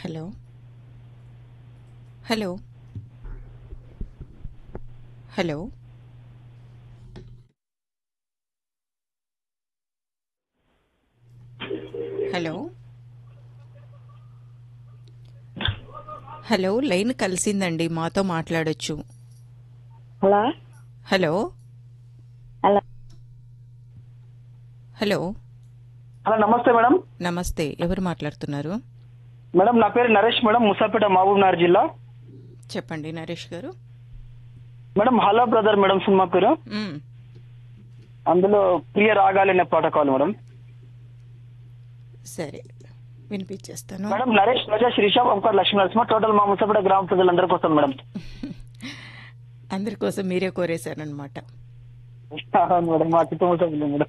hello hello hello hello hello line కలిసిందండి మాతో మాట్లాడొచ్చు hello hello hello hello hello నమస్తే మేడం నమస్తే ఎవరు మాట్లాడుతున్నారు మేడం నా పేరు నరేష్ మేడం ముసాపేట మహబూబ్ నగర్ జిల్లా చెప్పండి Naresh garu madam hello brother madam cinema పేరు మ్, అందులో ప్రియ రాగాలి అనే పాట కావాలి మేడం సరే వినిపించేస్తాను మేడం నరేష్ ప్రజా శ్రీషా ఓంకార్ లక్ష్మీ నరసింహ టోటల్ మా ముసాపేట గ్రామ ప్రజలందరి కోసం మేడం అందరి కోసం మీరే కోరేశారనమాట అవును మేడం మా కుటుంబ సభ్యులు మేడం